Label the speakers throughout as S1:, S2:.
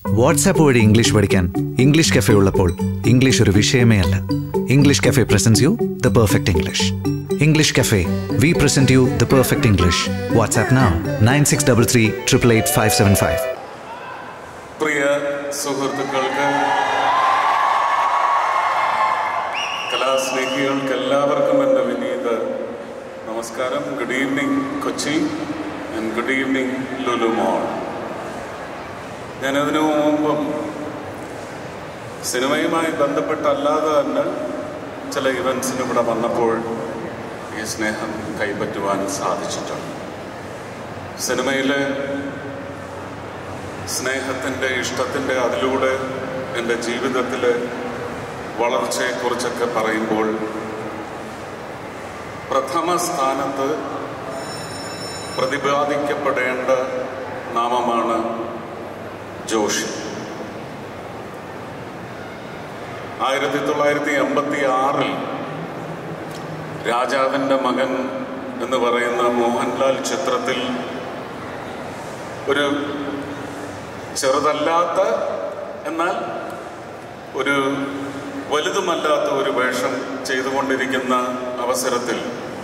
S1: WhatsApp വഴി English പഠിക്കാൻ English cafe ഉള്ളപ്പോൾ ഇംഗ്ലീഷ് ഒരു വിഷയമേ അല്ല English cafe presents you the perfect English English cafe we present you the perfect English WhatsApp now nine six double three triple eight five seven five
S2: പ്രിയ സുഹൃത്തുക്കൾക്ക് കലാസ്നേഹികൾക്ക് എല്ലാവർക്കും എൻ്റെ വിനീത നമസ്കാരം good evening Kochi and good evening Lulu mall ഞാനതിനു മുമ്പും സിനിമയുമായി ബന്ധപ്പെട്ടല്ലാതെ തന്നെ ചില ഇവൻസിന് ഇവിടെ വന്നപ്പോൾ ഈ സ്നേഹം കൈപ്പറ്റുവാൻ സാധിച്ചിട്ടുണ്ട് സിനിമയിലെ സ്നേഹത്തിൻ്റെ ഇഷ്ടത്തിൻ്റെ അതിലൂടെ എൻ്റെ ജീവിതത്തിലെ വളർച്ചയെക്കുറിച്ചൊക്കെ പറയുമ്പോൾ പ്രഥമ സ്ഥാനത്ത് പ്രതിപാദിക്കപ്പെടേണ്ട നാമമാണ് ജോഷി ആയിരത്തി തൊള്ളായിരത്തി എൺപത്തി ആറിൽ രാജാവിൻ്റെ മകൻ എന്ന് പറയുന്ന മോഹൻലാൽ ചിത്രത്തിൽ ഒരു ചെറുതല്ലാത്ത എന്നാൽ ഒരു വലുതുമല്ലാത്ത ഒരു വേഷം ചെയ്തുകൊണ്ടിരിക്കുന്ന അവസരത്തിൽ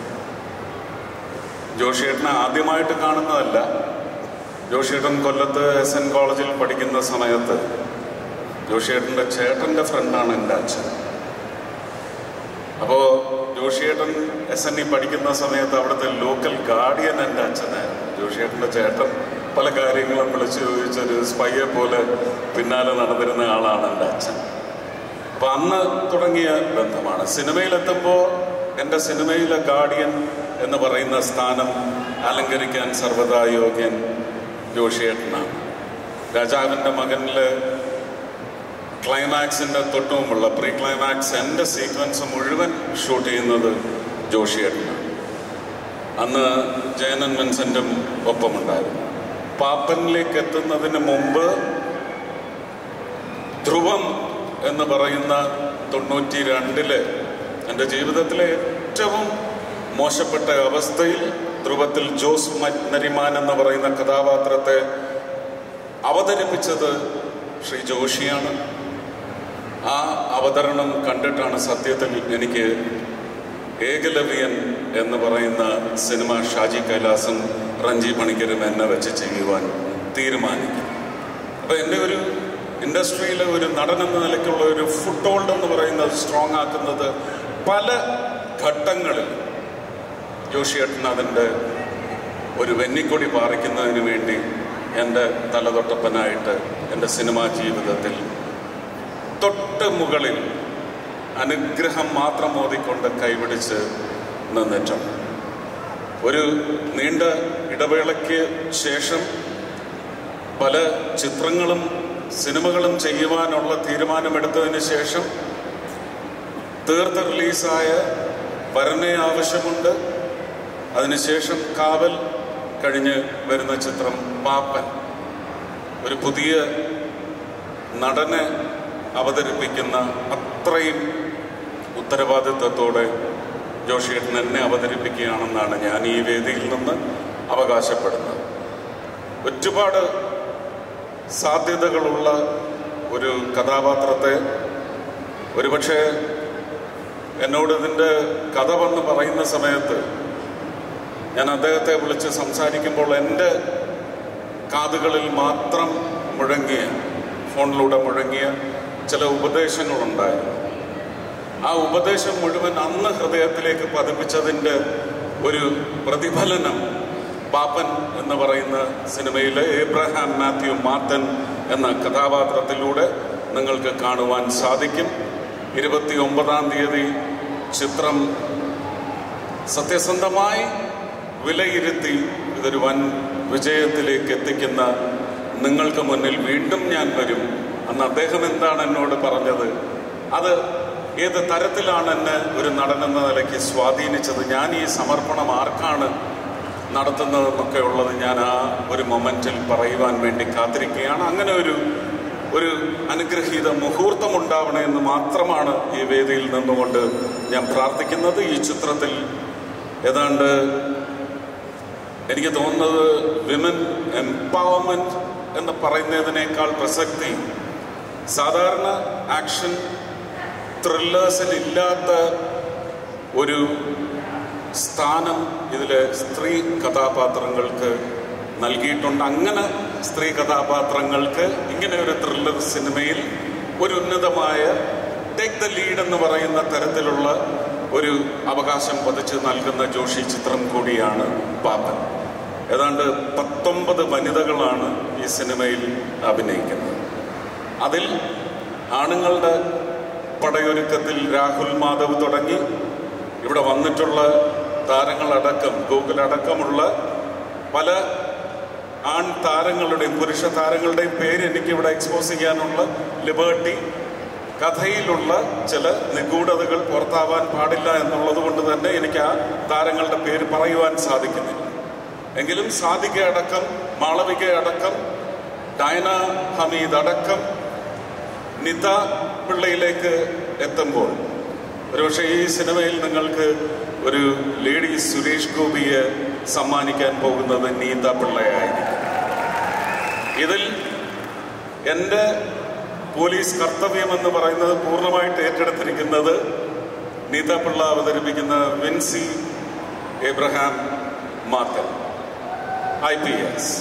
S2: ജോഷിയേട്ടനെ ആദ്യമായിട്ട് കാണുന്നതല്ല ജോഷിയേട്ടൻ കൊല്ലത്ത് എസ് എൻ കോളേജിൽ പഠിക്കുന്ന സമയത്ത് ജോഷിയേട്ടൻ്റെ ചേട്ടൻ്റെ ഫ്രണ്ടാണ് എൻ്റെ അച്ഛൻ അപ്പോൾ ജോഷിയേട്ടൻ എസ് എൻ ഇ പഠിക്കുന്ന സമയത്ത് അവിടുത്തെ ലോക്കൽ ഗാർഡിയൻ എൻ്റെ അച്ഛനായിരുന്നു ജോഷിയേട്ടൻ്റെ ചേട്ടൻ പല കാര്യങ്ങളും വിളിച്ചു ചോദിച്ചൊരു സ്പൈയെ പോലെ പിന്നാലെ നടന്നിരുന്ന ആളാണ് എൻ്റെ അച്ഛൻ അപ്പൊ അന്ന് തുടങ്ങിയ ബന്ധമാണ് സിനിമയിലെത്തുമ്പോൾ എൻ്റെ സിനിമയിലെ ഗാർഡിയൻ എന്ന് പറയുന്ന സ്ഥാനം അലങ്കരിക്കാൻ സർവ്വതാ യോഗ്യൻ ജോഷിയേട്ടനാണ് രാജാവിൻ്റെ മകനില് ക്ലൈമാക്സിൻ്റെ തൊട്ടുമുമ്പുള്ള പ്രീ ക്ലൈമാക്സ് എൻ്റെ സീക്വൻസ് മുഴുവൻ ഷൂട്ട് ചെയ്യുന്നത് ജോഷിയേട്ടനാണ് അന്ന് ജയനൻ വിൻസെൻറ്റും ഒപ്പമുണ്ടായിരുന്നു പാപ്പനിലേക്ക് എത്തുന്നതിന് മുമ്പ് ധ്രുവം എന്ന് പറയുന്ന തൊണ്ണൂറ്റി രണ്ടില് എൻ്റെ ജീവിതത്തിലെ ഏറ്റവും മോശപ്പെട്ട അവസ്ഥയിൽ ധ്രുവത്തിൽ ജോസ് മ- നരിമാൻ എന്ന് പറയുന്ന കഥാപാത്രത്തെ അവതരിപ്പിച്ചത് ശ്രീ ജോഷിയാണ് ആ അവതരണം കണ്ടിട്ടാണ് സത്യത്തിൽ എനിക്ക് ഏകലവ്യൻ എന്ന് പറയുന്ന സിനിമ ഷാജി കൈലാസും റഞ്ജി പണിക്കരും എന്നെ വെച്ച് ചെയ്യുവാൻ തീരുമാനിക്കും അപ്പൊ എൻ്റെ ഒരു ഇൻഡസ്ട്രിയിലെ ഒരു നടൻ എന്ന നിലയ്ക്കുള്ള ഒരു ഫുട് ഹോൾഡ് എന്ന് പറയുന്നത് സ്ട്രോങ് ആക്കുന്നത് പല ഘട്ടങ്ങളിൽ ജോഷിയേട്ടൻ അതിൻ്റെ ഒരു വെന്നിക്കൊടി പാറിക്കുന്നതിന് വേണ്ടി എൻ്റെ തലതൊട്ടപ്പനായിട്ട് എൻ്റെ സിനിമാ ജീവിതത്തിൽ തൊട്ട് മുകളിൽ അനുഗ്രഹം മാത്രം മോദിക്കൊണ്ട് കൈപിടിച്ച് നിന്നിട്ടുണ്ട് ഒരു നീണ്ട ഇടവേളയ്ക്ക് ശേഷം പല ചിത്രങ്ങളും സിനിമകളും ചെയ്യുവാനുള്ള തീരുമാനമെടുത്തതിന് ശേഷം തീർത്ത് റിലീസായ വരനെ ആവശ്യമുണ്ട് അതിനുശേഷം കാവൽ കഴിഞ്ഞ് വരുന്ന ചിത്രം പാപ്പൻ ഒരു പുതിയ നടനെ അവതരിപ്പിക്കുന്ന അത്രയും ഉത്തരവാദിത്വത്തോടെ ജോഷിയേട്ടൻ എന്നെ അവതരിപ്പിക്കുകയാണെന്നാണ് ഞാൻ ഈ വേദിയിൽ നിന്ന് അവകാശപ്പെടുന്നത് ഒരുപാട് സാധ്യതകളുള്ള ഒരു കഥാപാത്രത്തെ ഒരുപക്ഷെ എന്നോട് ഇതിൻ്റെ കഥ വന്ന് പറയുന്ന സമയത്ത് ഞാൻ അദ്ദേഹത്തെ വിളിച്ച് സംസാരിക്കുമ്പോൾ എൻ്റെ കാതുകളിൽ മാത്രം മുഴങ്ങിയ ഫോണിലൂടെ മുഴങ്ങിയ ചില ഉപദേശങ്ങളുണ്ടായിരുന്നു ആ ഉപദേശം മുഴുവൻ അന്ന് ഹൃദയത്തിലേക്ക് പതിപ്പിച്ചതിൻ്റെ ഒരു പ്രതിഫലനം പാപ്പൻ എന്ന് പറയുന്ന സിനിമയിലെ ഏബ്രഹാം മാത്യു മാർത്തൻ എന്ന കഥാപാത്രത്തിലൂടെ നിങ്ങൾക്ക് കാണുവാൻ സാധിക്കും ഇരുപത്തി ഒമ്പതാം തീയതി ചിത്രം സത്യസന്ധമായി വിലയിരുത്തി ഇതൊരു വൻ വിജയത്തിലേക്ക് എത്തിക്കുന്ന നിങ്ങൾക്ക് മുന്നിൽ വീണ്ടും ഞാൻ വരും അന്ന് അദ്ദേഹം എന്താണ് എന്നോട് പറഞ്ഞത് അത് ഏത് തരത്തിലാണ് എന്നെ ഒരു നടനെന്ന നിലയ്ക്ക് സ്വാധീനിച്ചത് ഞാൻ ഈ സമർപ്പണം ആർക്കാണ് നടത്തുന്നതെന്നൊക്കെ ഉള്ളത് ഞാൻ ആ ഒരു മൊമെന്റിൽ പറയുവാൻ വേണ്ടി കാത്തിരിക്കുകയാണ് അങ്ങനെ ഒരു ഒരു അനുഗ്രഹീത മുഹൂർത്തം ഉണ്ടാവണമെന്ന് മാത്രമാണ് ഈ വേദിയിൽ നിന്നുകൊണ്ട് ഞാൻ പ്രാർത്ഥിക്കുന്നത് ഈ ചിത്രത്തിൽ ഏതാണ്ട് എനിക്ക് തോന്നുന്നത് വിമൻ എംപവർമെന്റ് എന്ന് പറയുന്നതിനേക്കാൾ പ്രസക്തി സാധാരണ ആക്ഷൻ ത്രില്ലേഴ്സിൽ ഇല്ലാത്ത ഒരു സ്ഥാനം ഇതിൽ സ്ത്രീ കഥാപാത്രങ്ങൾക്ക് നൽകിയിട്ടുണ്ട് അങ്ങനെ സ്ത്രീ കഥാപാത്രങ്ങൾക്ക് ഇങ്ങനെ ഒരു ത്രില്ലർ സിനിമയിൽ ഒരു ഉന്നതമായ ടേക്ക് ദ ലീഡ് എന്ന് പറയുന്ന തരത്തിലുള്ള ഒരു അവകാശം പതിച്ച് നൽകുന്ന ജോഷി ചിത്രം കൂടിയാണ് പാപ്പൻ ഏതാണ്ട് പത്തൊമ്പത് വനിതകളാണ് ഈ സിനിമയിൽ അഭിനയിക്കുന്നത് അതിൽ ആണുങ്ങളുടെ പടയൊരുക്കത്തിൽ രാഹുൽ മാധവ് തുടങ്ങി ഇവിടെ വന്നിട്ടുള്ള താരങ്ങളടക്കം ഗൂഗിൾ അടക്കമുള്ള പല ആൺ താരങ്ങളുടെയും പുരുഷ താരങ്ങളുടെയും പേര് എനിക്ക് ഇവിടെ എക്സ്പോസ് ചെയ്യാനുള്ള ലിബേർട്ടി കഥയിലുള്ള ചില നിഗൂഢതകൾ പുറത്താവാൻ പാടില്ല എന്നുള്ളത് കൊണ്ട് തന്നെ എനിക്ക് ആ താരങ്ങളുടെ പേര് പറയുവാൻ സാധിക്കുന്നില്ല എങ്കിലും സാധിക അടക്കം മാളവിക അടക്കം ഡയന ഹമീദ് അടക്കം നിത പിള്ളയിലേക്ക് എത്തുമ്പോൾ ഒരുപക്ഷെ ഈ സിനിമയിൽ നിങ്ങൾക്ക് ഒരു ലേഡി സുരേഷ് ഗോപിയെ സമ്മാനിക്കാൻ പോകുന്നത് നീത പിള്ളയായിരിക്കും ഇതിൽ എൻ്റെ പോലീസ് കർത്തവ്യമെന്ന് പറയുന്നത് പൂർണ്ണമായിട്ട് ഏറ്റെടുത്തിരിക്കുന്നത് നീത പിള്ള അവതരിപ്പിക്കുന്ന Vincy Abraham Mathan I P S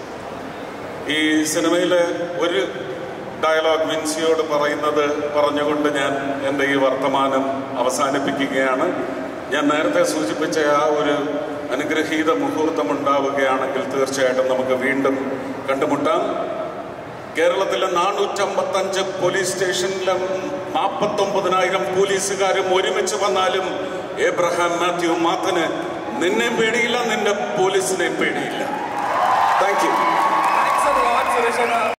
S2: ഈ സിനിമയിലെ ഒരു ഡയലോഗ് വിൻസിയോട് പറയുന്നത് പറഞ്ഞുകൊണ്ട് ഞാൻ എൻ്റെ ഈ വർത്തമാനം അവസാനിപ്പിക്കുകയാണ് ഞാൻ നേരത്തെ സൂചിപ്പിച്ച ആ ഒരു അനുഗ്രഹീത മുഹൂർത്തം ഉണ്ടാവുകയാണെങ്കിൽ തീർച്ചയായിട്ടും നമുക്ക് വീണ്ടും കണ്ടുമുട്ടാം കേരളത്തിലെ നാനൂറ്റമ്പത്തഞ്ച് പോലീസ് സ്റ്റേഷനിലെ നാൽപ്പത്തൊമ്പതിനായിരം പോലീസുകാരും ഒരുമിച്ച് വന്നാലും ഏബ്രഹാം മാത്യു മാത്തന് നിന്നെ പേടിയില്ല നിന്റെ പോലീസിനെ പേടിയില്ല thank you
S3: Thanks a lot, Suresh.